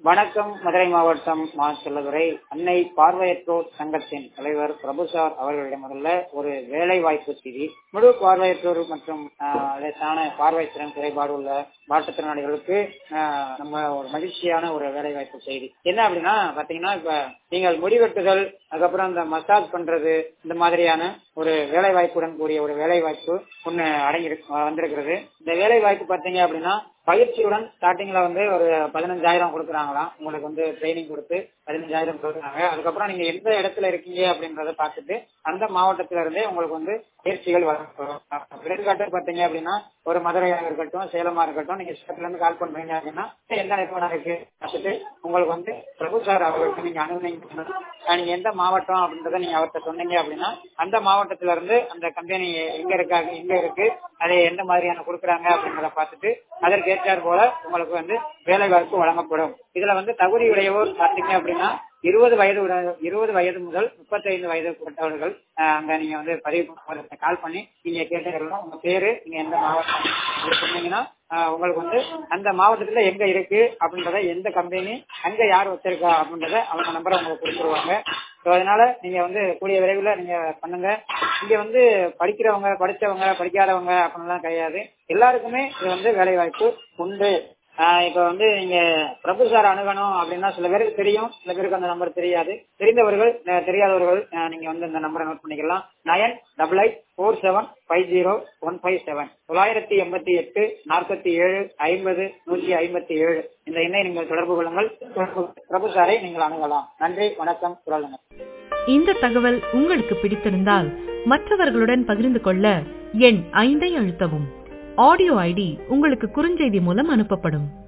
வணக்கம் மதுரை மாவட்டம் மா செல்லதுரை அன்னை பார்வையற்றோர் சங்கத்தின் தலைவர் பிரபுசார் அவர்களிடம் முதல்ல ஒரு வேலை வாய்ப்பு செய்தி முழு பார்வையற்றோர் மற்றும் ஆஹ், லேசான பார்வை திறன் குறைபாடு உள்ள மாற்றுத்திறனாளிகளுக்கு ஆஹ், நம்ம ஒரு மகிழ்ச்சியான ஒரு வேலை வாய்ப்பு செய்தி என்ன அப்படின்னா பாத்தீங்கன்னா இப்ப நீங்கள் முடிவெட்டுதல் அதுக்கப்புறம் இந்த மசாஜ் பண்றது இந்த மாதிரியான ஒரு வேலை வாய்ப்புடன் கூடிய ஒரு வேலை வாய்ப்பு ஒண்ணு அடங்கி வந்திருக்கிறது இந்த வேலை வாய்ப்பு பாத்தீங்க அப்படின்னா பயிற்சியுடன் ஸ்டார்டிங்ல வந்து ஒரு பதினஞ்சாயிரம் கொடுக்குறாங்களாம் உங்களுக்கு வந்து ட்ரைனிங் கொடுத்து பதினஞ்சாயிரம் கொடுக்குறாங்க அதுக்கப்புறம் நீங்க எந்த இடத்துல இருக்கீங்க அப்படின்றத பார்த்துட்டு அந்த மாவட்டத்தில இருந்தே உங்களுக்கு வந்து பயிற்சிகள் வரும் எடுத்துக்காட்டு பாத்தீங்க அப்படின்னா ஒரு மதுரையா இருக்கட்டும் சேலமா இருக்கட்டும் நீங்க ஸ்டேட்ல இருந்து கால் பண்றீங்க அப்படின்னா எந்த நிறுவனம் இருக்கு பார்த்துட்டு உங்களுக்கு வந்து பிரபு சார் அவர்களுக்கு நீங்க அனுமதி நீங்க எந்த மாவட்டம் அப்படின்றத நீங்க அவர்கிட்ட சொன்னீங்க அப்படின்னா அந்த மாவட்டத்துல இருந்து அந்த கம்பெனி எங்க இருக்காங்க எங்க இருக்கு அதை எந்த மாதிரியான கொடுக்குறாங்க அப்படின்றத பார்த்துட்டு அதற்கு ஏற்றார் போல உங்களுக்கு வந்து வேலை வாய்ப்பு வழங்கப்படும் இதுல வந்து தகுதி உடையவோர் பார்த்தீங்க அப்படின்னா இருபது வயது உட- இருபது வயது முதல் முப்பத்தைந்து வயது உட்பட்டவர்கள் அஹ், அங்க நீங்க வந்து பதிவு கால் பண்ணி நீங்க கேட்டுக்கலாம் உங்க பேரு நீங்க எந்த மாவட்டம் அப்படி சொன்னீங்கன்னா அஹ், உங்களுக்கு வந்து அந்த மாவட்டத்துல எங்க இருக்கு அப்படின்றத எந்த கம்பெனி அங்க யார் வச்சிருக்கா அப்படின்றத அவங்க நம்பரை உங்களுக்கு கொடுத்துருவாங்க ஸோ அதனால நீங்க வந்து கூடிய விரைவில் நீங்க பண்ணுங்க இங்க வந்து படிக்கிறவங்க படிச்சவங்க படிக்காதவங்க அப்படின்லாம் கிடையாது எல்லாருக்குமே இது வந்து வேலை வாய்ப்பு உண்டு ஆஹ் இப்ப வந்து நீங்க பிரபு சார் அணுகணும் அப்படின்னா சில பேருக்கு தெரியும் சில பேருக்கு அந்த நம்பர் தெரியாது தெரிந்தவர்கள் அஹ் தெரியாதவர்கள் அஹ் நீங்க வந்து இந்த நம்பரை நோட் பண்ணிக்கலாம் nine double eight four seven five zero one five seven தொள்ளாயிரத்தி எண்பத்தி எட்டு நாற்பத்தி ஏழு ஐம்பது நூற்றி ஐம்பத்தி ஏழு இந்த எண்ணை நீங்கள் தொடர்பு கொள்ளுங்கள் தொடர்பு- பிரபு சாரை நீங்கள் அணுகலாம் நன்றி வணக்கம் குரல் இந்த தகவல் உங்களுக்கு பிடித்திருந்தால் மற்றவர்களுடன் பகிர்ந்து கொள்ள எண் ஐந்தை அழுத்தவும் ஆடியோ ஐடி உங்களுக்கு குறுஞ்செய்தி மூலம் அனுப்பப்படும்